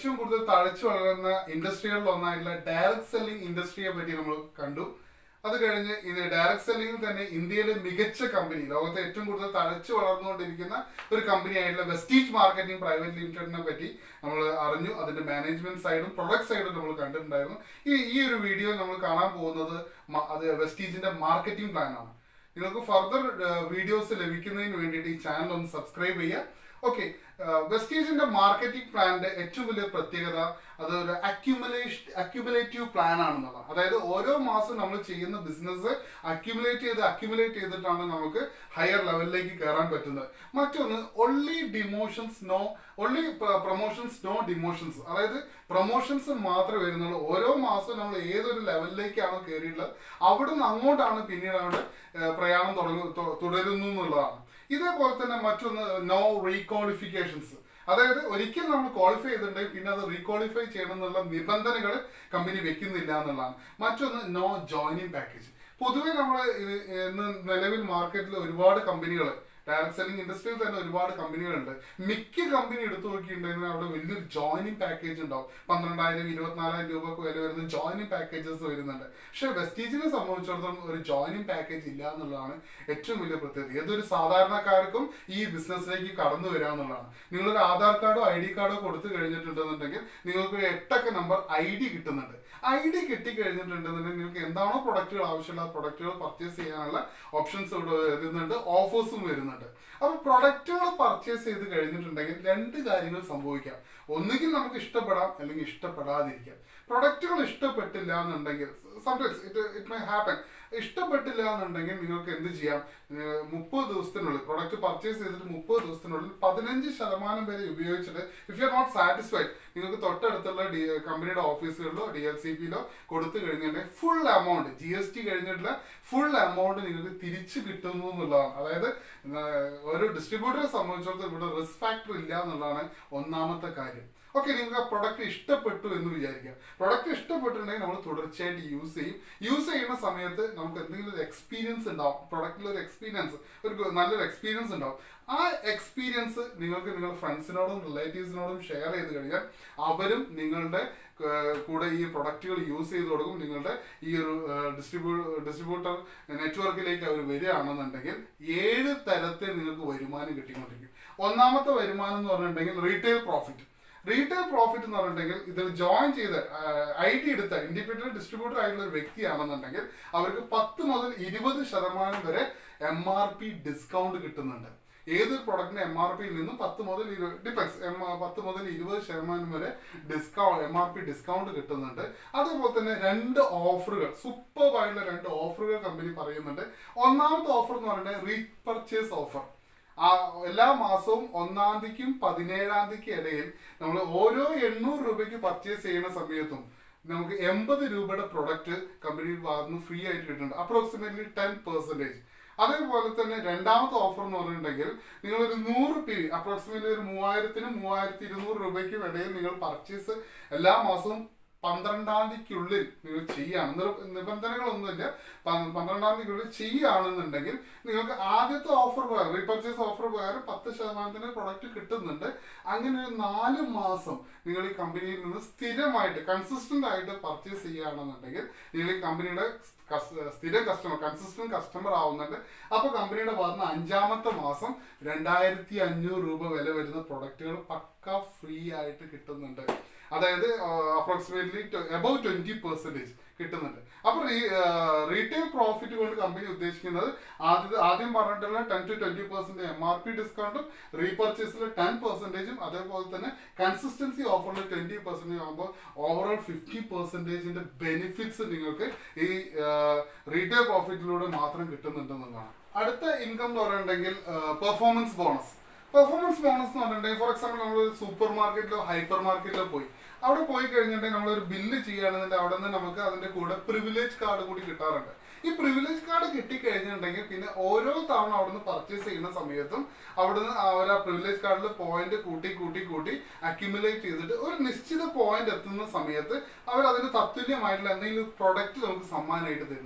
ഏറ്റവും കൂടുതൽ തഴച്ചു വളരുന്ന ഇൻഡസ്ട്രികളിൽ ഒന്നായിട്ടുള്ള ഡയറക്ട് സെല്ലിംഗ് ഇൻഡസ്ട്രിയെ പറ്റി നമ്മൾ കണ്ടു അത് കഴിഞ്ഞ് ഇത് ഡയറക്ട് സെല്ലിംഗിൽ തന്നെ ഇന്ത്യയിലെ മികച്ച കമ്പനി ലോകത്തെ ഏറ്റവും കൂടുതൽ തഴച്ചു വളർന്നുകൊണ്ടിരിക്കുന്ന ഒരു കമ്പനി ആയിട്ടുള്ള വെസ്റ്റീജ് മാർക്കറ്റിംഗ് പ്രൈവറ്റ് ലിമിറ്റഡിനെ പറ്റി നമ്മൾ അറിഞ്ഞു അതിന്റെ മാനേജ്മെന്റ് സൈഡും പ്രൊഡക്റ്റ് സൈഡും നമ്മൾ കണ്ടിട്ടുണ്ടായിരുന്നു ഈ ഈ ഒരു വീഡിയോ നമ്മൾ കാണാൻ പോകുന്നത് മ- അത് വെസ്റ്റീജിന്റെ മാർക്കറ്റിംഗ് പ്ലാൻ ആണ് നിങ്ങൾക്ക് ഫർദർ വീഡിയോസ് ലഭിക്കുന്നതിന് വേണ്ടിയിട്ട് ഈ ചാനൽ ഒന്ന് സബ്സ്ക്രൈബ് ചെയ്യുക ഓക്കെ വെസ്റ്റീജിന്റെ മാർക്കറ്റിംഗ് പ്ലാന്റെ ഏറ്റവും വലിയ പ്രത്യേകത അത് ഒരു അക്യുമുലേഷൻ അക്യുമുലേറ്റീവ് പ്ലാൻ ആണെന്നുള്ളതാണ് അതായത് ഓരോ മാസം നമ്മൾ ചെയ്യുന്ന ബിസിനസ് അക്യുമുലേറ്റ് ചെയ്ത് അക്യുമുലേറ്റ് ചെയ്തിട്ടാണ് നമുക്ക് ഹയർ ലെവലിലേക്ക് കയറാൻ പറ്റുന്നത് മറ്റൊന്ന് only demotions no only promotions no demotions അതായത് പ്രൊമോഷൻസ് മാത്രമേ വരുന്നുള്ളൂ ഓരോ മാസവും നമ്മൾ ഏതൊരു ലെവലിലേക്കാണോ കയറിയിട്ടുള്ളത് അവിടുന്ന് അങ്ങോട്ടാണ് പിന്നീട് അവിടെ ഏഹ്, പ്രയാണം തുടങ്ങു തു- തുടരുന്നു എന്നുള്ളതാണ് ഇതേപോലെ തന്നെ മറ്റൊന്ന് നോ റീക്വാളിഫിക്കേഷൻസ് അതായത് ഒരിക്കൽ നമ്മൾ ക്വാളിഫൈ ചെയ്തിട്ടുണ്ടെങ്കിൽ പിന്നെ അത് റീക്വാളിഫൈ ചെയ്യണം എന്നുള്ള നിബന്ധനകൾ കമ്പനി വെക്കുന്നില്ല എന്നുള്ളതാണ് മറ്റൊന്ന് നോ ജോയിനിങ് പാക്കേജ് പൊതുവെ നമ്മൾ ഇന്ന് നിലവിൽ മാർക്കറ്റിൽ ഒരുപാട് കമ്പനികൾ ഡയറക്ട് സെല്ലിംഗ് ഇൻഡസ്ട്രിയിൽ തന്നെ ഒരുപാട് കമ്പനികളുണ്ട് മിക്ക കമ്പനി എടുത്തു നോക്കിയിട്ടുണ്ടെങ്കിൽ അവിടെ വലിയൊരു ജോയിനിങ് പാക്കേജ് ഉണ്ടാവും പന്ത്രണ്ടായിരം ഇരുപത്തിനാലായിരം രൂപക്ക് വില വരുന്ന ജോയിനിങ് പാക്കേജസ് വരുന്നുണ്ട് പക്ഷെ വെസ്റ്റീജിനെ സംബന്ധിച്ചിടത്തോളം ഒരു ജോയിനിങ് പാക്കേജ് ഇല്ല എന്നുള്ളതാണ് ഏറ്റവും വലിയ പ്രത്യേകത ഏതൊരു സാധാരണക്കാർക്കും ഈ ബിസിനസ്സിലേക്ക് കടന്നു വരിക എന്നുള്ളതാണ് നിങ്ങളൊരു ആധാർ കാർഡോ ഐ ഡി കാർഡോ കൊടുത്തു കഴിഞ്ഞിട്ടുണ്ടെന്നുണ്ടെങ്കിൽ നിങ്ങൾക്ക് ഒരു എട്ടക്ക നമ്പർ ഐ ഡി കിട്ടുന്നുണ്ട് ഐ ഡി കിട്ടിക്കഴിഞ്ഞിട്ടുണ്ടെന്നുണ്ടെങ്കിൽ നിങ്ങൾക്ക് എന്താണോ പ്രൊഡക്റ്റുകൾ ആവശ്യമുള്ള പ്രൊഡക്റ്റുകൾ പർച്ചേസ് ചെയ്യാനുള്ള ഓപ്ഷൻസ് ഇവിടെ വരുന്നുണ്ട് ഓഫേഴ്സും വരുന്നുണ്ട് അപ്പൊ പ്രൊഡക്റ്റുകൾ പർച്ചേസ് ചെയ്ത് കഴിഞ്ഞിട്ടുണ്ടെങ്കിൽ രണ്ട് കാര്യങ്ങൾ സംഭവിക്കാം ഒന്നുകിൽ നമുക്ക് ഇഷ്ടപ്പെടാം അല്ലെങ്കിൽ ഇഷ്ടപ്പെടാതിരിക്കാം പ്രൊഡക്റ്റുകൾ ഇഷ്ടപ്പെട്ടില്ല എന്നുണ്ടെങ്കിൽ sometimes it it may happen ഇഷ്ടപ്പെട്ടില്ല എന്നുണ്ടെങ്കിൽ നിങ്ങൾക്ക് എന്ത് ചെയ്യാം മുപ്പത് ദിവസത്തിനുള്ളിൽ പ്രൊഡക്റ്റ് പർച്ചേസ് ചെയ്തിട്ട് മുപ്പത് ദിവസത്തിനുള്ളിൽ പതിനഞ്ച് ശതമാനം വരെ ഉപയോഗിച്ചിട്ട് if you are not satisfied നിങ്ങൾക്ക് തൊട്ടടുത്തുള്ള ഡി കമ്പനിയുടെ ഓഫീസുകളിലോ ഡി എൽ സി പിയിലോ കൊടുത്തു കഴിഞ്ഞിട്ടുണ്ടെങ്കിൽ full amount G S T കഴിഞ്ഞിട്ടുള്ള ഫുൾ എമൗണ്ട് നിങ്ങൾക്ക് തിരിച്ചു കിട്ടുന്നു എന്നുള്ളതാണ് അതായത് ഏർ, ഒരു ഡിസ്ട്രിബ്യൂട്ടറെ സംബന്ധിച്ചിടത്തോളം ഇവിടെ റിസ്ക് ഫാക്ടർ ഇല്ല എന്നുള്ളതാണ് ഒന്നാമത്തെ കാര്യം ഓക്കെ നിങ്ങൾക്ക് ആ പ്രൊഡക്റ്റ് ഇഷ്ടപ്പെട്ടു എന്ന് വിചാരിക്കാം പ്രൊഡക്റ്റ് ഇഷ്ടപ്പെട്ടിട്ടുണ്ടെങ്കിൽ നമ്മൾ തുടർച്ചയായിട്ട് യൂസ് ചെയ്യും യൂസ് ചെയ്യുന്ന സമയത്ത് നമുക്ക് എന്തെങ്കിലും ഒരു എക്സ്പീരിയൻസ് ഉണ്ടാവും പ്രൊഡക്റ്റിൽ ഒരു എക്സ്പീരിയൻസ് ഒരു ഗു- നല്ലൊരു എക്സ്പീരിയൻസ് ഉണ്ടാവും ആ എക്സ്പീരിയൻസ് നിങ്ങൾക്ക് നിങ്ങളുടെ ഫ്രണ്ട്സിനോടും റിലേറ്റീവ്സിനോടും ഷെയർ ചെയ്ത് കഴിഞ്ഞാൽ അവരും നിങ്ങളുടെ ഏർ, കൂടെ ഈ പ്രൊഡക്റ്റുകൾ യൂസ് ചെയ്ത് കൊടുക്കും നിങ്ങളുടെ ഈ ഒരു ഡിസ്ട്രിബ്യൂ ഡിസ്ട്രിബ്യൂട്ടർ നെറ്റ്വർക്കിലേക്ക് അവർ വരികയാണെന്നുണ്ടെങ്കിൽ ഏഴ് തരത്തിൽ നിങ്ങൾക്ക് വരുമാനം കിട്ടിക്കൊണ്ടിരിക്കും ഒന്നാമത്തെ വരുമാനം എന്ന് പറഞ്ഞിട്ടുണ്ടെങ്കിൽ റീറ്റെയിൽ പ്രോഫിറ്റ് റീറ്റെയിൽ പ്രോഫിറ്റ് എന്ന് പറഞ്ഞിട്ടുണ്ടെങ്കിൽ ഇതിൽ ജോയിൻ ചെയ്ത് ഐ ഡി എടുത്ത ഇൻഡിപെൻഡന്റ് ഡിസ്ട്രിബ്യൂട്ടർ ആയിട്ടുള്ള ഒരു വ്യക്തിയാണെന്നുണ്ടെങ്കിൽ അവർക്ക് പത്ത് മുതൽ ഇരുപത് ശതമാനം വരെ എം ആർ പി ഡിസ്കൗണ്ട് കിട്ടുന്നുണ്ട് ഏതൊരു പ്രൊഡക്റ്റിന് എം ആർ പിയിൽ നിന്നും പത്ത് മുതൽ ഇരുപത് ഡിപ്പെൻസ് എം പത്ത് മുതൽ ഇരുപത് ശതമാനം വരെ discount M R P discount കിട്ടുന്നുണ്ട് അതേപോലെ തന്നെ രണ്ട് ഓഫറുകൾ സൂപ്പർ ആയിട്ടുള്ള രണ്ട് ഓഫറുകൾ കമ്പനി പറയുന്നുണ്ട് ഒന്നാമത്തെ ഓഫർ എന്ന് പറയുന്നത് റീപർച്ചേസ് ഓഫർ ആ എല്ലാ മാസവും ഒന്നാം തീയതിക്കും പതിനേഴാം തീയതിക്കും ഇടയിൽ നമ്മൾ ഓരോ എണ്ണൂറ് രൂപയ്ക്ക് പർച്ചേസ് ചെയ്യുന്ന സമയത്തും നമുക്ക് എൺപത് രൂപയുടെ പ്രൊഡക്റ്റ് കമ്പനിയിൽ ഭാഗത്തുനിന്ന് ഫ്രീ ആയിട്ട് കിട്ടുന്നുണ്ട് അപ്രോക്സിമേറ്റ്ലി ടെൻ പെർസെൻറ്റേജ് അതേപോലെ തന്നെ രണ്ടാമത്തെ ഓഫർ എന്ന് പറഞ്ഞിട്ടുണ്ടെങ്കിൽ നിങ്ങൾ ഒരു നൂറ് പി വി അപ്രോക്സിമേറ്റ്ലി ഒരു മൂവായിരത്തിനും മൂവായിരത്തി ഇരുന്നൂറ് രൂപയ്ക്കും ഇടയിൽ നിങ്ങൾ പർച്ചേസ് എല്ലാ മാസവും പന്ത്രണ്ടാം തീയതിക്കുള്ളിൽ നിങ്ങൾ ചെയ്യുകയാണ് നിർ- നിബന്ധനകളൊന്നുമില്ല പ- പന്ത്രണ്ടാം തീയതിക്കുള്ളിൽ ചെയ്യുകയാണെന്നുണ്ടെങ്കിൽ നിങ്ങൾക്ക് ആദ്യത്തെ ഓഫർ പ്രകാരം റീപർച്ചേസ് ഓഫർ പ്രകാരം പത്ത് ശതമാനത്തിന് പ്രൊഡക്റ്റ് കിട്ടുന്നുണ്ട് അങ്ങനെ ഒരു നാല് മാസം നിങ്ങൾ ഈ കമ്പനിയിൽ നിന്ന് സ്ഥിരമായിട്ട് കൺസിസ്റ്റന്റ് ആയിട്ട് പർച്ചേസ് ചെയ്യുകയാണെന്നുണ്ടെങ്കിൽ നിങ്ങൾ ഈ കമ്പനിയുടെ കസ്- സ്ഥിര കസ്റ്റമർ കൺസിസ്റ്റന്റ് കസ്റ്റമർ ആവുന്നുണ്ട് അപ്പൊ കമ്പനിയുടെ ഭാഗത്ത് അഞ്ചാമത്തെ മാസം രണ്ടായിരത്തി അഞ്ഞൂറ് രൂപ വില വരുന്ന പ്രൊഡക്റ്റുകൾ പക്ക ഫ്രീ ആയിട്ട് കിട്ടുന്നുണ്ട് അതായത് അപ്രോക്സിമേറ്റ്ലി അബൌവ് ട്വന്റി പെർസെന്റേജ് കിട്ടുന്നുണ്ട് അപ്പൊ റീറ്റെയിൽ പ്രോഫിറ്റ് കൊണ്ട് കമ്പനി ഉദ്ദേശിക്കുന്നത് ആദ്യം ആദ്യം പറഞ്ഞിട്ടുള്ള ten to twenty percent M R P ഡിസ്കൗണ്ടും റീപർച്ചേസിൽ ടെൻ പെർസെന്റേജും അതേപോലെ തന്നെ കൺസിസ്റ്റൻസി ഓഫറിൽ ട്വന്റി പെർസെന്റേജ് ആകുമ്പോൾ ഓവറോൾ ഫിഫ്റ്റി പെർസെന്റേജിന്റെ ബെനിഫിറ്റ്സ് നിങ്ങൾക്ക് ഈ റീറ്റെയിൽ പ്രോഫിറ്റിലൂടെ മാത്രം കിട്ടുന്നുണ്ടെന്നുള്ളതാണ് അടുത്ത ഇൻകം എന്ന് പറയുന്നുണ്ടെങ്കിൽ പെർഫോമൻസ് ബോണസ് പെർഫോമൻസ് ബോണസ് എന്ന് പറഞ്ഞിട്ടുണ്ടെങ്കിൽ ഫോർ എക്സാമ്പിൾ നമ്മൾ സൂപ്പർ മാർക്കറ്റിലോ ഹൈപ്പർ മാർക്കറ്റിലോ പോയി അവിടെ പോയി കഴിഞ്ഞിട്ടുണ്ടെങ്കിൽ നമ്മളൊരു ബില്ല് ചെയ്യുകയാണെന്നുണ്ടെങ്കിൽ അവിടെ നിന്ന് നമുക്ക് അതിന്റെ കൂടെ പ്രിവിലേജ് കാർഡ് കൂടി കിട്ടാറുണ്ട് ഈ പ്രിവിലേജ് കാർഡ് കിട്ടിക്കഴിഞ്ഞിട്ടുണ്ടെങ്കിൽ പിന്നെ ഓരോ തവണ അവിടുന്ന് പർച്ചേസ് ചെയ്യുന്ന സമയത്തും അവിടുന്ന് അവർ ആ പ്രിവിലേജ് കാർഡിൽ പോയിന്റ് കൂട്ടി കൂട്ടി കൂട്ടി അക്യുമുലേറ്റ് ചെയ്തിട്ട് ഒരു നിശ്ചിത പോയിന്റ് എത്തുന്ന സമയത്ത് അവർ അതിന് തത്തുല്യമായിട്ടുള്ള എന്തെങ്കിലും പ്രൊഡക്റ്റ് നമുക്ക് സമ്മാനമായിട്ട് തരുന്നുണ്ട്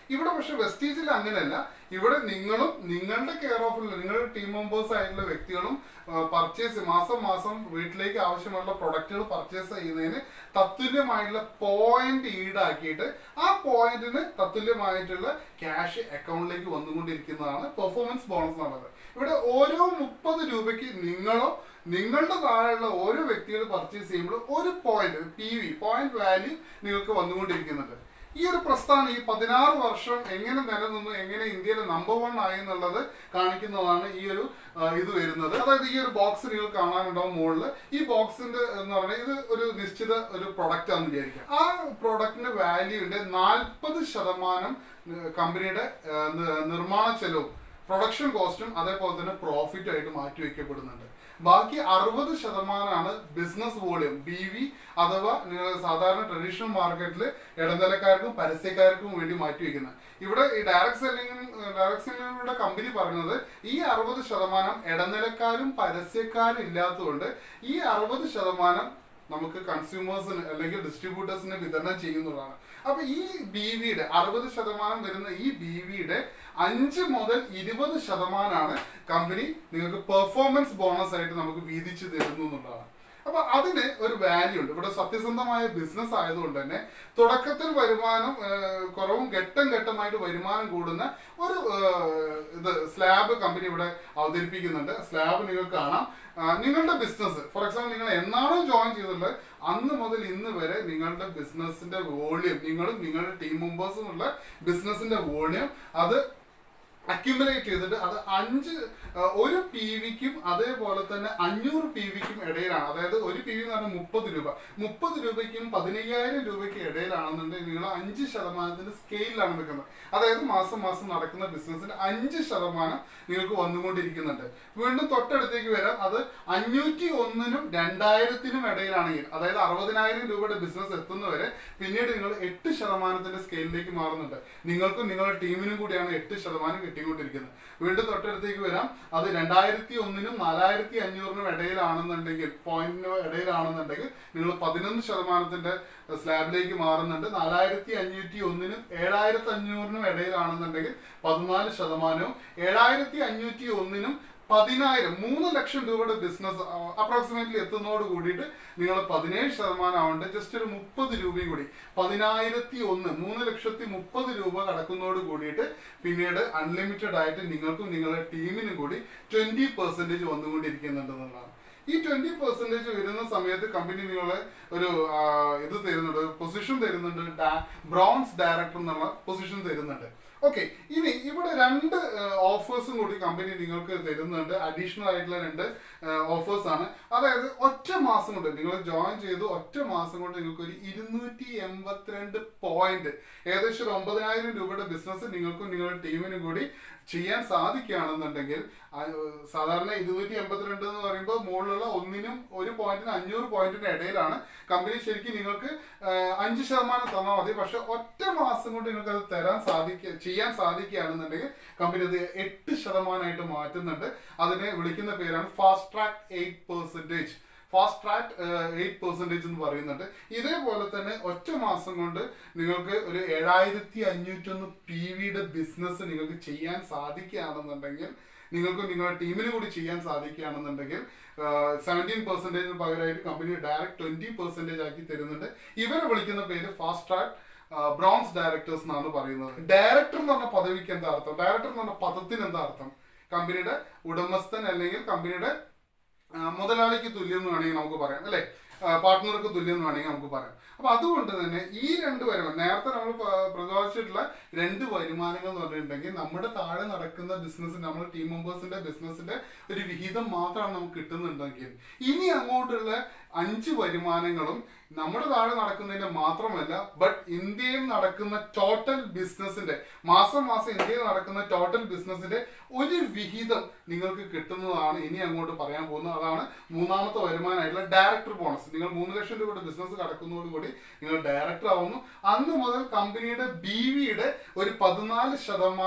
ഇവിടെ പക്ഷെ വെസ്റ്റീജിൽ അങ്ങനെയല്ല ഇവിടെ നിങ്ങളും നിങ്ങളുടെ കെയർ ഓഫിൽ നിങ്ങളുടെ ടീം മെമ്പേഴ്സ് ആയിട്ടുള്ള വ്യക്തികളും പർച്ചേസ് മാസം മാസം വീട്ടിലേക്ക് ആവശ്യമുള്ള പ്രൊഡക്റ്റുകൾ പർച്ചേസ് ചെയ്യുന്നതിന് തത്തുല്യമായിട്ടുള്ള പോയിന്റ് ഈടാക്കിയിട്ട് ആ പോയിന്റിന് തത്തുല്യമായിട്ടുള്ള ക്യാഷ് അക്കൗണ്ടിലേക്ക് വന്നുകൊണ്ടിരിക്കുന്നതാണ് പെർഫോമൻസ് ബോണസ് എന്നുള്ളത് ഇവിടെ ഓരോ മുപ്പത് രൂപയ്ക്ക് നിങ്ങളോ നിങ്ങളുടെ താഴെയുള്ള ഓരോ വ്യക്തികൾ പർച്ചേസ് ചെയ്യുമ്പോൾ ഒരു point P V point value നിങ്ങൾക്ക് വന്നുകൊണ്ടിരിക്കുന്നുണ്ട് ഈ ഒരു പ്രസ്ഥാനം ഈ പതിനാറ് വർഷം എങ്ങനെ നിലനിന്നു എങ്ങനെ ഇന്ത്യയിൽ നമ്പർ വൺ ആയി എന്നുള്ളത് കാണിക്കുന്നതാണ് ഈ ഒരു ആ, ഇത് വരുന്നത് അതായത് ഈ ഒരു ബോക്സ് നിങ്ങൾ കാണാനുണ്ടാവും മുകളിൽ ഈ ബോക്സിന്റെ എന്ന് പറഞ്ഞാൽ ഇത് ഒരു നിശ്ചിത ഒരു പ്രൊഡക്റ്റ് ആണെന്ന് വിചാരിക്കാം ആ പ്രൊഡക്റ്റിന്റെ വാല്യൂവിന്റെ നാൽപ്പത് ശതമാനം കമ്പനിയുടെ ആ, നി- നിർമ്മാണ ചെലവും പ്രൊഡക്ഷൻ കോസ്റ്റും അതേപോലെ തന്നെ പ്രോഫിറ്റ് ആയിട്ട് മാറ്റി വയ്ക്കപ്പെടുന്നുണ്ട് ബാക്കി അറുപത് ശതമാനമാണ് ബിസിനസ് വോളിയം ബി വി അഥവാ നിങ്ങൾ സാധാരണ ട്രഡീഷണൽ മാർക്കറ്റിൽ ഇടനിലക്കാർക്കും പരസ്യക്കാർക്കും വേണ്ടി മാറ്റി വയ്ക്കുന്നത് ഇവിടെ ഈ ഡയറക്ട് സെല്ലിംഗ് ഡയറക്ട് സെല്ലിങ്ങിലൂടെ കമ്പനി പറഞ്ഞത് ഈ അറുപത് ശതമാനം ഇടനിലക്കാരും പരസ്യക്കാരും ഇല്ലാത്തതുകൊണ്ട് ഈ അറുപത് ശതമാനം നമുക്ക് കൺസ്യൂമേഴ്സിന് അല്ലെങ്കിൽ ഡിസ്ട്രിബ്യൂട്ടേഴ്സിന് വിതരണം ചെയ്യുന്നതാണ് അപ്പൊ ഈ ബി വിയുടെ അറുപത് ശതമാനം വരുന്ന ഈ ബി വിയുടെ അഞ്ച് മുതൽ ഇരുപത് ശതമാനമാണ് കമ്പനി നിങ്ങൾക്ക് പെർഫോമൻസ് ബോണസ് ആയിട്ട് നമുക്ക് വീതിച്ചു തരുന്നു എന്നുള്ളതാണ് അപ്പൊ അതിന് ഒരു വാല്യൂ ഉണ്ട് ഇവിടെ സത്യസന്ധമായ ബിസിനസ് ആയതുകൊണ്ട് തന്നെ തുടക്കത്തിൽ വരുമാനം ആ, കുറവും ഘട്ടം ഘട്ടമായിട്ട് വരുമാനം കൂടുന്ന ഒരു ആ, ഇത് സ്ലാബ് കമ്പനി ഇവിടെ അവതരിപ്പിക്കുന്നുണ്ട് സ്ലാബ് നിങ്ങൾക്ക് കാണാം ആ, നിങ്ങളുടെ ബിസിനസ് ഫോർ എക്സാമ്പിൾ നിങ്ങൾ എന്നാണോ ജോയിൻ ചെയ്തിട്ടുള്ളത് അന്ന് മുതൽ ഇന്ന് വരെ നിങ്ങളുടെ ബിസിനസിന്റെ വോളിയം നിങ്ങളും നിങ്ങളുടെ ടീം മെമ്പേഴ്സും ഉള്ള ബിസിനസിന്റെ വോളിയം അത് അക്യുമുലേറ്റ് ചെയ്തിട്ട് അത് അഞ്ച് ആ, ഒരു പി വിക്കും അതേപോലെ തന്നെ അഞ്ഞൂറ് പി വിക്കും ഇടയിലാണ് അതായത് ഒരു പി വി എന്ന് പറഞ്ഞാൽ മുപ്പത് രൂപ മുപ്പത് രൂപയ്ക്കും പതിനയ്യായിരം രൂപയ്ക്ക് ഇടയിലാണെന്നുണ്ടെങ്കിൽ നിങ്ങൾ അഞ്ച് ശതമാനത്തിന്റെ സ്കെയിലാണ് നിൽക്കുന്നത് അതായത് മാസം മാസം നടക്കുന്ന ബിസിനസ്സിന്റെ അഞ്ച് ശതമാനം നിങ്ങൾക്ക് വന്നുകൊണ്ടിരിക്കുന്നുണ്ട് വീണ്ടും തൊട്ടടുത്തേക്ക് വരാം അത് അഞ്ഞൂറ്റി ഒന്നിനും രണ്ടായിരത്തിനും ഇടയിലാണെങ്കിൽ അതായത് അറുപതിനായിരം രൂപയുടെ ബിസിനസ് എത്തുന്നവരെ പിന്നീട് നിങ്ങൾ എട്ട് ശതമാനത്തിന്റെ സ്കെയിലിലേക്ക് മാറുന്നുണ്ട് നിങ്ങൾക്കും നിങ്ങളുടെ ടീമിനും കൂടിയാണ് എട്ട് ശതമാനം കിട്ടിക്കൊണ്ടിരിക്കുന്നത് വീണ്ടും തൊട്ടടുത്തേക്ക് വരാം അത് രണ്ടായിരത്തി ഒന്നിനും നാലായിരത്തി അഞ്ഞൂറിനും ഇടയിലാണെന്നുണ്ടെങ്കിൽ പോയിന്റിന് ഇടയിലാണെന്നുണ്ടെങ്കിൽ നിങ്ങൾ പതിനൊന്ന് ശതമാനത്തിന്റെ സ്ലാബിലേക്ക് മാറുന്നുണ്ട് നാലായിരത്തി അഞ്ഞൂറ്റി ഒന്നിനും ഏഴായിരത്തി അഞ്ഞൂറിനും ഇടയിലാണെന്നുണ്ടെങ്കിൽ പതിനാല് ശതമാനവും ഏഴായിരത്തി അഞ്ഞൂറ്റി ഒന്നിനും പതിനായിരം മൂന്ന് ലക്ഷം രൂപയുടെ ബിസിനസ് അപ്രോക്സിമേറ്റ്ലി എത്തുന്നതോട് കൂടിയിട്ട് നിങ്ങൾ പതിനേഴ് ശതമാനം ആവുന്നുണ്ട് ജസ്റ്റ് ഒരു മുപ്പത് രൂപയും കൂടി പതിനായിരത്തി ഒന്ന് മൂന്ന് ലക്ഷത്തി മുപ്പത് രൂപ കടക്കുന്നതോട് കൂടിയിട്ട് പിന്നീട് അൺലിമിറ്റഡ് ആയിട്ട് നിങ്ങൾക്കും നിങ്ങളുടെ ടീമിനും കൂടി ട്വന്റി പെർസെന്റേജ് വന്നുകൊണ്ടിരിക്കുന്നുണ്ട് എന്നുള്ളതാണ് ഈ ട്വന്റി പെർസെന്റേജ് വരുന്ന സമയത്ത് കമ്പനി നിങ്ങളെ ഒരു ആ, ഇത് തരുന്നുണ്ട് പൊസിഷൻ തരുന്നുണ്ട് ബ്രോൺസ് ഡയറക്ടർ എന്നുള്ള പൊസിഷൻ തരുന്നുണ്ട് ഓക്കെ ഇനി ഇവിടെ രണ്ട് ഓഫേഴ്സും കൂടി കമ്പനി നിങ്ങൾക്ക് തരുന്നുണ്ട് അഡീഷണൽ ആയിട്ടുള്ള രണ്ട് ഓഫേഴ്സ് ആണ് അതായത് ഒറ്റ മാസം കൊണ്ട് നിങ്ങൾ ജോയിൻ ചെയ്ത് ഒറ്റ മാസം കൊണ്ട് നിങ്ങൾക്ക് ഒരു ഇരുന്നൂറ്റി എൺപത്തിരണ്ട് പോയിന്റ് ഏകദേശം ഒരു ഒമ്പതിനായിരം രൂപയുടെ ബിസിനസ് നിങ്ങൾക്കും നിങ്ങളുടെ ടീമിനും കൂടി ചെയ്യാൻ സാധിക്കുകയാണെന്നുണ്ടെങ്കിൽ ആ, സാധാരണ ഇരുന്നൂറ്റി എൺപത്തിരണ്ട് എന്ന് പറയുമ്പോൾ മുകളിലുള്ള ഒന്നിനും ഒരു പോയിന്റിന് അഞ്ഞൂറ് പോയിന്റിന് ഇടയിലാണ് കമ്പനി ശരിക്കും നിങ്ങൾക്ക് ആ, അഞ്ച് ശതമാനം തന്നാൽ മതി പക്ഷെ ഒറ്റ മാസം കൊണ്ട് നിങ്ങൾക്ക് അത് തരാൻ സാധിക്കുക ചെയ്യാൻ സാധിക്കുകയാണെന്നുണ്ടെങ്കിൽ കമ്പനി അത് എട്ട് ശതമാനമായിട്ട് മാറ്റുന്നുണ്ട് അതിനെ വിളിക്കുന്ന പേരാണ് fast track eight percentage fast track eight percentage എന്ന് പറയുന്നുണ്ട് ഇതേപോലെ തന്നെ ഒറ്റ മാസം കൊണ്ട് നിങ്ങൾക്ക് ഒരു ഏഴായിരത്തി അഞ്ഞൂറ്റൊന്ന് പി വിയുടെ ബിസിനസ് നിങ്ങൾക്ക് ചെയ്യാൻ സാധിക്കുകയാണെന്നുണ്ടെങ്കിൽ നിങ്ങൾക്ക് നിങ്ങളുടെ ടീമിന് കൂടി ചെയ്യാൻ സാധിക്കുകയാണെന്നുണ്ടെങ്കിൽ സെവൻറ്റീൻ പെർസെൻറ്റേജിന് പകരമായിട്ട് കമ്പനി ഡയറക്റ്റ് ട്വൻറ്റി പെർസെൻറ്റേജ് ആക്കി തരുന്നുണ്ട് ഇവരെ വിളിക്കുന്ന പേര് ഫാസ്റ്റ് ട്രാക്ക് ബ്രോൺസ് ഡയറക്ടേഴ്സ് എന്നാണ് പറയുന്നത് ഡയറക്ടർ എന്ന് പറഞ്ഞ പദവിക്ക് എന്താ അർത്ഥം ഡയറക്ടർ എന്ന് പറഞ്ഞ പദത്തിന് എന്താ അർത്ഥം കമ്പനിയുടെ ഉടമസ്ഥൻ അല്ലെങ്കിൽ കമ്പനിയുടെ ആ, മുതലാളിക്ക് തുല്യം എന്ന് വേണമെങ്കിൽ നമുക്ക് പറയാം അല്ലെ പാർട്ട്ണർക്ക് തുല്യം എന്ന് വേണമെങ്കിൽ നമുക്ക് പറയാം അപ്പൊ അതുകൊണ്ട് തന്നെ ഈ രണ്ട് വരുമാനം നേരത്തെ നമ്മൾ പ- പ്രതിപാദിച്ചിട്ടുള്ള രണ്ട് വരുമാനങ്ങൾ എന്ന് പറഞ്ഞിട്ടുണ്ടെങ്കിൽ നമ്മുടെ താഴെ നടക്കുന്ന ബിസിനസ് നമ്മുടെ ടീം മെമ്പേഴ്സിന്റെ ബിസിനസിന്റെ ഒരു വിഹിതം മാത്രമാണ് നമുക്ക് കിട്ടുന്നുണ്ടെങ്കിൽ ഇനി അങ്ങോട്ടുള്ള അഞ്ച് വരുമാനങ്ങളും നമ്മുടെ താഴെ നടക്കുന്നതിന്റെ മാത്രമല്ല ബട്ട് ഇന്ത്യയിൽ നടക്കുന്ന ടോട്ടൽ ബിസിനസിന്റെ മാസം മാസം ഇന്ത്യയിൽ നടക്കുന്ന ടോട്ടൽ ബിസിനസിന്റെ ഒരു വിഹിതം നിങ്ങൾക്ക് കിട്ടുന്നതാണ് ഇനി അങ്ങോട്ട് പറയാൻ പോകുന്നത് അതാണ് മൂന്നാമത്തെ വരുമാനമായിട്ടുള്ള ഡയറക്ടർ ബോണസ് നിങ്ങൾ മൂന്ന് ലക്ഷം രൂപയുടെ ബിസിനസ് കടക്കുന്നതോടുകൂടി നിങ്ങൾ ഡയറക്ടർ ആവുന്നു അന്ന് മുതൽ കമ്പനിയുടെ ബി വിയുടെ ഒരു പതിനാല് ശതമാനം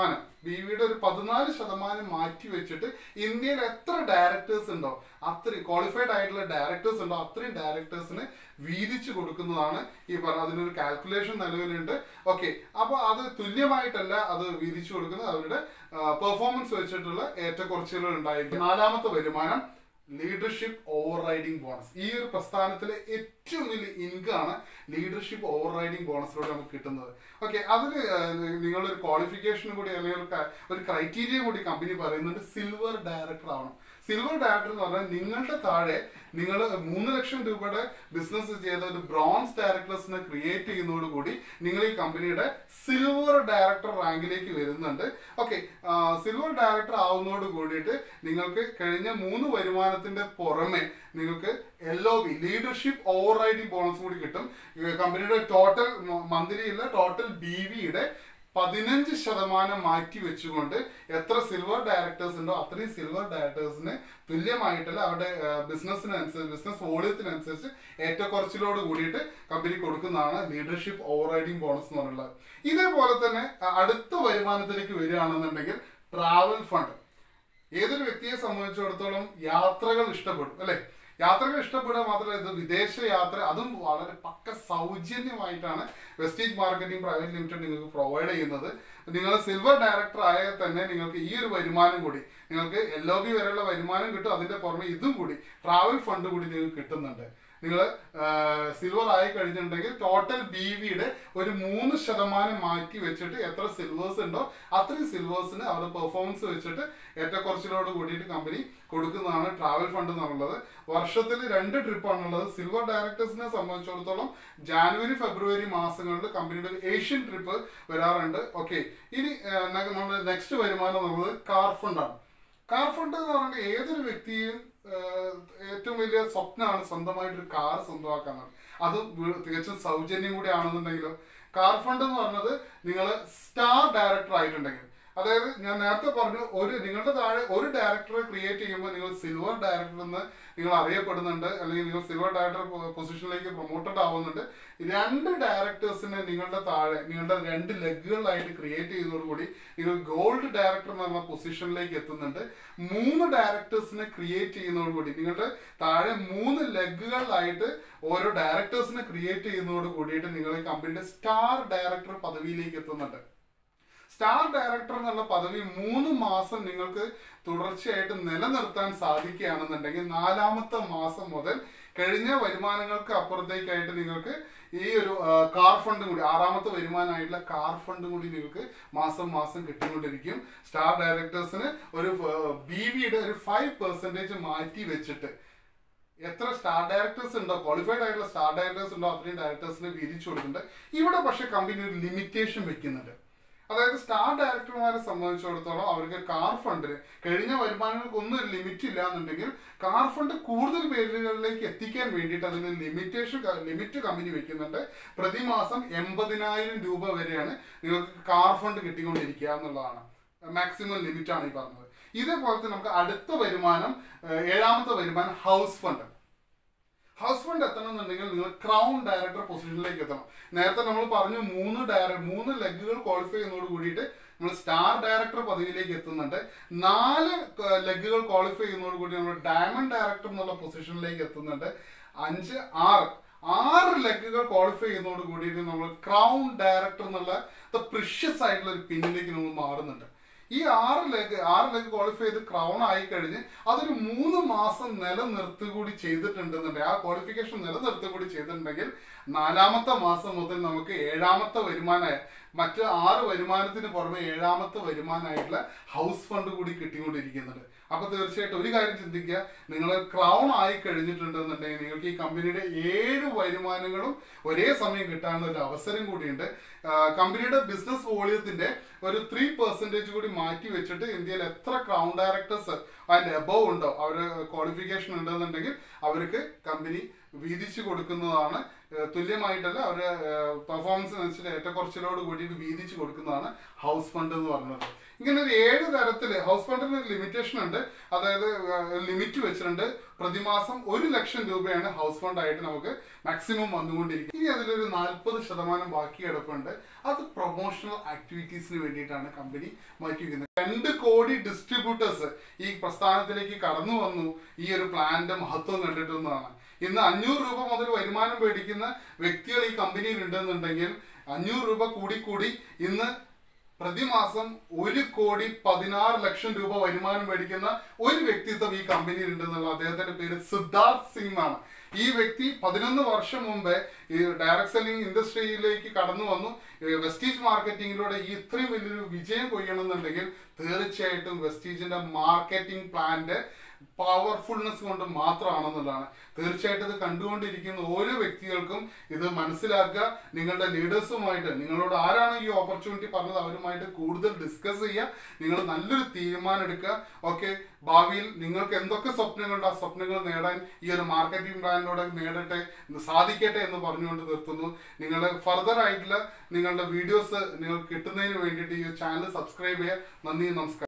ബി വിയുടെ ഒരു പതിനാല് ശതമാനം മാറ്റി വെച്ചിട്ട് ഇന്ത്യയിൽ എത്ര ഡയറക്ടേഴ്സ് ഉണ്ടോ അത്രയും ക്വാളിഫൈഡ് ആയിട്ടുള്ള ഡയറക്ടേഴ്സ് ഉണ്ടോ അത്രയും ഡയറക്ടേഴ്സിന് വീതിച്ചു കൊടുക്കുന്നതാണ് ഈ പറഞ്ഞ അതിനൊരു കാൽക്കുലേഷൻ നിലവിലുണ്ട് ഓക്കെ അപ്പോൾ അത് തുല്യമായിട്ടല്ല അത് വീതിച്ചു കൊടുക്കുന്നത് അവരുടെ പെർഫോമൻസ് വെച്ചിട്ടുള്ള ഏറ്റക്കുറച്ചിലുകൾ ഉണ്ടായിരിക്കും നാലാമത്തെ വരുമാനം ലീഡർഷിപ്പ് ഓവർ റൈഡിംഗ് ബോണസ് ഈ ഒരു പ്രസ്ഥാനത്തിലെ ഏറ്റവും വലിയ ഇൻകാണ് ലീഡർഷിപ്പ് ഓവർ റൈഡിംഗ് ബോണസിലൂടെ നമുക്ക് കിട്ടുന്നത് ഓക്കെ അതിന് നിങ്ങളൊരു ക്വാളിഫിക്കേഷൻ കൂടി അല്ലെങ്കിൽ ഒരു ക- ഒരു ക്രൈറ്റീരിയ കൂടി കമ്പനി പറയുന്നുണ്ട് സിൽവർ ഡയറക്ടർ ആവണം സിൽവർ ഡയറക്ടർ എന്ന് പറഞ്ഞാൽ നിങ്ങളുടെ താഴെ നിങ്ങൾ മൂന്ന് ലക്ഷം രൂപയുടെ ബിസിനസ് ചെയ്ത ഒരു ബ്രോൺസ് ഡയറക്ടേഴ്സിനെ ക്രിയേറ്റ് ചെയ്യുന്നതോടുകൂടി നിങ്ങൾ ഈ കമ്പനിയുടെ സിൽവർ ഡയറക്ടർ റാങ്കിലേക്ക് വരുന്നുണ്ട് ഓക്കെ സിൽവർ ഡയറക്ടർ ആവുന്നതോട് കൂടിയിട്ട് നിങ്ങൾക്ക് കഴിഞ്ഞ മൂന്ന് വരുമാനത്തിന്റെ പുറമെ നിങ്ങൾക്ക് L O B leadership overriding bonus കൂടി കിട്ടും ഈ കമ്പനിയുടെ ടോട്ടൽ മന്ത്ലി ഇല്ല ടോട്ടൽ ബി വിയുടെ പതിനഞ്ച് ശതമാനം മാറ്റി വെച്ചുകൊണ്ട് എത്ര സിൽവർ ഡയറക്ടേഴ്സ് ഉണ്ടോ അത്രയും സിൽവർ ഡയറക്ടേഴ്സിന് തുല്യമായിട്ടുള്ള അവരുടെ ബിസിനസ്സിനനുസരിച്ച് ബിസിനസ് വോളിയത്തിനനുസരിച്ച് ഏറ്റക്കുറച്ചിലോട് കൂടിയിട്ട് കമ്പനി കൊടുക്കുന്നതാണ് ലീഡർഷിപ്പ് ഓവർ റൈഡിംഗ് ബോണസ് എന്ന് പറയുന്നത് ഇതേപോലെ തന്നെ അ- അടുത്ത വരുമാനത്തിലേക്ക് വരികയാണെന്നുണ്ടെങ്കിൽ ട്രാവൽ ഫണ്ട് ഏതൊരു വ്യക്തിയെ സംബന്ധിച്ചിടത്തോളം യാത്രകൾ ഇഷ്ടപ്പെടും അല്ലെ യാത്രകൾ ഇഷ്ടപ്പെടുക മാത്രമല്ല ഇത് വിദേശ യാത്ര അതും വളരെ പക്ക സൗജന്യമായിട്ടാണ് വെസ്റ്റേജ് മാർക്കറ്റിംഗ് പ്രൈവറ്റ് ലിമിറ്റഡ് നിങ്ങൾക്ക് പ്രൊവൈഡ് ചെയ്യുന്നത് നിങ്ങൾ സിൽവർ ഡയറക്ടർ ആയാൽ തന്നെ നിങ്ങൾക്ക് ഈ ഒരു വരുമാനം കൂടി നിങ്ങൾക്ക് എൽ ഒ ബി വരെയുള്ള വരുമാനം കിട്ടും അതിന്റെ പുറമെ ഇതും കൂടി ട്രാവൽ ഫണ്ട് കൂടി നിങ്ങൾക്ക് കിട്ടുന്നുണ്ട് നിങ്ങൾ സിൽവർ ആയി കഴിഞ്ഞിട്ടുണ്ടെങ്കിൽ ടോട്ടൽ ബി വിയുടെ ഒരു മൂന്ന് ശതമാനം മാറ്റി വെച്ചിട്ട് എത്ര സിൽവേഴ്സ് ഉണ്ടോ അത്രയും സിൽവേഴ്സിന് അവരുടെ പെർഫോമൻസ് വെച്ചിട്ട് ഏറ്റക്കുറച്ചിലോട് കൂടിയിട്ട് കമ്പനി കൊടുക്കുന്നതാണ് ട്രാവൽ ഫണ്ട് എന്നുള്ളത് വർഷത്തിൽ രണ്ട് ട്രിപ്പാണുള്ളത് സിൽവർ ഡയറക്ടേഴ്സിനെ സംബന്ധിച്ചിടത്തോളം ജാനുവരി ഫെബ്രുവരി മാസങ്ങളിൽ കമ്പനിയുടെ ഒരു ഏഷ്യൻ ട്രിപ്പ് വരാറുണ്ട് ഓക്കെ ഇനി നമ്മൾ നെക്സ്റ്റ് വരുമാനം എന്നുള്ളത് കാർ ഫണ്ടാണ് കാർ ഫണ്ട് എന്ന് പറഞ്ഞാൽ ഏതൊരു വ്യക്തിയും ആഹ്, ഏറ്റവും വലിയ സ്വപ്നമാണ് സ്വന്തമായിട്ട് ഒരു കാർ സ്വന്തമാക്കാനാണ് അത് വീ- തികച്ചും സൗജന്യം കൂടി ആണെന്നുണ്ടെങ്കിലും കാർ ഫണ്ട് എന്ന് പറഞ്ഞത് നിങ്ങൾ സ്റ്റാർ ഡയറക്ടർ ആയിട്ടുണ്ടെങ്കിൽ അതായത് ഞാൻ നേരത്തെ പറഞ്ഞു ഒരു നിങ്ങളുടെ താഴെ ഒരു ഡയറക്ടറെ ക്രിയേറ്റ് ചെയ്യുമ്പോൾ നിങ്ങൾ സിൽവർ ഡയറക്ടർ എന്ന് നിങ്ങൾ അറിയപ്പെടുന്നുണ്ട് അല്ലെങ്കിൽ നിങ്ങൾ സിൽവർ ഡയറക്ടർ പൊസിഷനിലേക്ക് പ്രൊമോട്ടഡ് ആവുന്നുണ്ട് രണ്ട് ഡയറക്ടേഴ്സിനെ നിങ്ങളുടെ താഴെ നിങ്ങളുടെ രണ്ട് ലെഗുകളായിട്ട് ക്രിയേറ്റ് ചെയ്യുന്നതോടുകൂടി നിങ്ങൾ ഗോൾഡ് ഡയറക്ടർ എന്നുള്ള പൊസിഷനിലേക്ക് എത്തുന്നുണ്ട് മൂന്ന് ഡയറക്ടേഴ്സിനെ ക്രിയേറ്റ് ചെയ്യുന്നതോടുകൂടി നിങ്ങളുടെ താഴെ മൂന്ന് ലെഗുകളിലായിട്ട് ഓരോ ഡയറക്ടേഴ്സിനെ ക്രിയേറ്റ് ചെയ്യുന്നതോട് കൂടിയിട്ട് നിങ്ങൾ ഈ കമ്പനിയുടെ സ്റ്റാർ ഡയറക്ടർ പദവിയിലേക്ക് എത്തുന്നുണ്ട് സ്റ്റാർ ഡയറക്ടർ എന്നുള്ള പദവി മൂന്ന് മാസം നിങ്ങൾക്ക് തുടർച്ചയായിട്ട് നിലനിർത്താൻ സാധിക്കുകയാണെന്നുണ്ടെങ്കിൽ നാലാമത്തെ മാസം മുതൽ കഴിഞ്ഞ വരുമാനങ്ങൾക്ക് അപ്പുറത്തേക്കായിട്ട് നിങ്ങൾക്ക് ഈ ഒരു ആ, കാർ ഫണ്ടും കൂടി ആറാമത്തെ വരുമാനമായിട്ടുള്ള കാർ ഫണ്ടും കൂടി നിങ്ങൾക്ക് മാസം മാസം കിട്ടിക്കൊണ്ടിരിക്കും സ്റ്റാർ ഡയറക്ടേഴ്സിന് ഒരു ബി വിയുടെ ഒരു ഫൈവ് പെർസെൻറ്റേജ് മാറ്റി വെച്ചിട്ട് എത്ര സ്റ്റാർ ഡയറക്ടേഴ്സ് ഉണ്ടോ ക്വാളിഫൈഡ് ആയിട്ടുള്ള സ്റ്റാർ ഡയറക്ടേഴ്സ് ഉണ്ടോ അത്രയും ഡയറക്ടേഴ്സിന് വീതിച്ചു കൊടുക്കുന്നുണ്ട് ഇവിടെ പക്ഷെ കമ്പനി ഒരു ലിമിറ്റേഷൻ വെക്കുന്നുണ്ട് അതായത് സ്റ്റാർ ഡയറക്ടർമാരെ സംബന്ധിച്ചിടത്തോളം അവർക്ക് കാർ ഫണ്ടിന് കഴിഞ്ഞ വരുമാനങ്ങൾക്ക് ഒന്നും ഒരു ലിമിറ്റ് ഇല്ല എന്നുണ്ടെങ്കിൽ കാർ ഫണ്ട് കൂടുതൽ പേരുകളിലേക്ക് എത്തിക്കാൻ വേണ്ടിയിട്ട് അതിന് ലിമിറ്റേഷൻ ലിമിറ്റ് കമ്പനി വെക്കുന്നുണ്ട് പ്രതിമാസം എൺപതിനായിരം രൂപ വരെയാണ് നിങ്ങൾക്ക് കാർ ഫണ്ട് കിട്ടിക്കൊണ്ടിരിക്കുക എന്നുള്ളതാണ് മാക്സിമം ലിമിറ്റ് ആണ് ഈ പറഞ്ഞത് ഇതേപോലെ തന്നെ നമുക്ക് അടുത്ത വരുമാനം ഏഹ്, ഏഴാമത്തെ വരുമാനം ഹൗസ് ഫണ്ട് ഹൗസ് ഫണ്ട് എത്തണം എന്നുണ്ടെങ്കിൽ നിങ്ങൾ ക്രൗൺ ഡയറക്ടർ പൊസിഷനിലേക്ക് എത്തണം നേരത്തെ നമ്മൾ പറഞ്ഞു മൂന്ന് ഡയറ മൂന്ന് ലെഗുകൾ ക്വാളിഫൈ ചെയ്യുന്നതോട് കൂടിയിട്ട് നമ്മൾ സ്റ്റാർ ഡയറക്ടർ പദവിയിലേക്ക് എത്തുന്നുണ്ട് നാല് ലെഗുകൾ ക്വാളിഫൈ ചെയ്യുന്നതോട് കൂടി നമ്മൾ ഡയമണ്ട് ഡയറക്ടർ എന്നുള്ള പൊസിഷനിലേക്ക് എത്തുന്നുണ്ട് അഞ്ച് ആറ് ആറ് ലെഗുകൾ ക്വാളിഫൈ ചെയ്യുന്നതോട് കൂടിയിട്ട് നമ്മൾ ക്രൗൺ ഡയറക്ടർ എന്നുള്ള പ്രിഷ്യസ് ആയിട്ടുള്ള ഒരു പിന്നിലേക്ക് നമ്മൾ മാറുന്നുണ്ട് ഈ ആറ് ലെഗ് ആറ് ലെഗ് ക്വാളിഫൈ ചെയ്ത് ക്രൗൺ ആയി കഴിഞ്ഞ് അതൊരു മൂന്ന് മാസം നിലനിർത്തുക കൂടി ചെയ്തിട്ടുണ്ടെന്നുണ്ടെങ്കിൽ ആ ക്വാളിഫിക്കേഷൻ നിലനിർത്തുക കൂടി ചെയ്തിട്ടുണ്ടെങ്കിൽ നാലാമത്തെ മാസം മുതൽ നമുക്ക് ഏഴാമത്തെ വരുമാനമായ മറ്റ് ആറ് വരുമാനത്തിന് പുറമെ ഏഴാമത്തെ വരുമാനമായിട്ടുള്ള ഹൗസ് ഫണ്ട് കൂടി കിട്ടിക്കൊണ്ടിരിക്കുന്നുണ്ട് അപ്പൊ തീർച്ചയായിട്ടും ഒരു കാര്യം ചിന്തിക്കുക നിങ്ങൾ ക്രൗൺ ആയി കഴിഞ്ഞിട്ടുണ്ടെന്നുണ്ടെങ്കിൽ നിങ്ങൾക്ക് ഈ കമ്പനിയുടെ ഏഴ് വരുമാനങ്ങളും ഒരേ സമയം കിട്ടാനുള്ള ഒരു അവസരം കൂടിയുണ്ട് ആ, കമ്പനിയുടെ ബിസിനസ് വോളിയത്തിന്റെ ഒരു ത്രീ പെർസെന്റേജ് കൂടി മാറ്റി വെച്ചിട്ട് ഇന്ത്യയിൽ എത്ര ക്രൗൺ ഡയറക്ടേഴ്സ് അതിന്റെ എബവ് ഉണ്ടോ അവര് ക്വാളിഫിക്കേഷൻ ഉണ്ടെന്നുണ്ടെങ്കിൽ അവർക്ക് കമ്പനി വീതിച്ചു കൊടുക്കുന്നതാണ് ഏഹ് തുല്യമായിട്ടല്ല അവരുടെ പെർഫോമൻസിനനുസരിച്ച് ഏറ്റക്കുറച്ചിലോട് കൂടിയിട്ട് വീതിച്ച് കൊടുക്കുന്നതാണ് ഹൗസ് ഫണ്ട് എന്ന് പറയുന്നത് ഇങ്ങനെ ഒരു ഏഴ് തരത്തിൽ ഹൗസ് ഫണ്ടിന് ഒരു ലിമിറ്റേഷൻ ഉണ്ട് അതായത് ലിമിറ്റ് വെച്ചിട്ടുണ്ട് പ്രതിമാസം ഒരു ലക്ഷം രൂപയാണ് ഹൗസ് ഫണ്ട് ആയിട്ട് നമുക്ക് മാക്സിമം വന്നുകൊണ്ടിരിക്കും ഇനി അതിലൊരു നാൽപ്പത് ശതമാനം ബാക്കി കിടപ്പുണ്ട് അത് പ്രൊമോഷണൽ ആക്ടിവിറ്റീസിന് വേണ്ടിയിട്ടാണ് കമ്പനി മാറ്റി വയ്ക്കുന്നത് രണ്ട് കോടി ഡിസ്ട്രിബ്യൂട്ടേഴ്സ് ഈ പ്രസ്ഥാനത്തിലേക്ക് കടന്നു വന്നു ഈ ഒരു പ്ലാന്റെ മഹത്വം കണ്ടിട്ടുള്ളതാണ് ഇന്ന് അഞ്ഞൂറ് രൂപ മുതൽ വരുമാനം മേടിക്കുന്ന വ്യക്തികൾ ഈ കമ്പനിയിൽ ഉണ്ടെന്നുണ്ടെങ്കിൽ അഞ്ഞൂറ് രൂപ കൂടി കൂടി ഇന്ന് പ്രതിമാസം ഒരു കോടി പതിനാറ് ലക്ഷം രൂപ വരുമാനം മേടിക്കുന്ന ഒരു വ്യക്തിത്വം ഈ കമ്പനിയിൽ ഉണ്ടെന്നുള്ള അദ്ദേഹത്തിന്റെ പേര് സിദ്ധാർത്ഥ് സിംഗ് എന്നാണ് ഈ വ്യക്തി പതിനൊന്ന് വർഷം മുമ്പേ ഈ ഡയറക്ട് സെല്ലിംഗ് ഇൻഡസ്ട്രിയിലേക്ക് കടന്നു വന്നു ഈ വെസ്റ്റീജ് മാർക്കറ്റിംഗിലൂടെ ഈ ഇത്രയും വലിയൊരു വിജയം കൊയ്യണമെന്നുണ്ടെങ്കിൽ തീർച്ചയായിട്ടും വെസ്റ്റീജിന്റെ മാർക്കറ്റിംഗ് പ്ലാന്റെ പവർഫുൾനെസ് കൊണ്ട് മാത്രമാണെന്നുള്ളതാണ് തീർച്ചയായിട്ടും ഇത് കണ്ടുകൊണ്ടിരിക്കുന്ന ഓരോ വ്യക്തികൾക്കും ഇത് മനസ്സിലാക്കുക നിങ്ങളുടെ ലീഡേഴ്സുമായിട്ട് നിങ്ങളോട് ആരാണ് ഈ ഓപ്പർച്യൂണിറ്റി പറഞ്ഞത് അവരുമായിട്ട് കൂടുതൽ ഡിസ്കസ് ചെയ്യുക നിങ്ങൾ നല്ലൊരു തീരുമാനം എടുക്കുക ഓക്കെ ഭാവിയിൽ നിങ്ങൾക്ക് എന്തൊക്കെ സ്വപ്നങ്ങളുണ്ട് ആ സ്വപ്നങ്ങൾ നേടാൻ ഈ ഒരു മാർക്കറ്റിംഗ് പ്ലാനിലൂടെ നേടട്ടെ സാധിക്കട്ടെ എന്ന് പറഞ്ഞുകൊണ്ട് നിർത്തുന്നു നിങ്ങളുടെ ഫർദർ ആയിട്ടുള്ള നിങ്ങളുടെ വീഡിയോസ് നിങ്ങൾക്ക് കിട്ടുന്നതിന് വേണ്ടിയിട്ട് ഈ ചാനൽ സബ്സ്ക്രൈബ് ചെയ്യുക നന്ദി നമസ്കാരം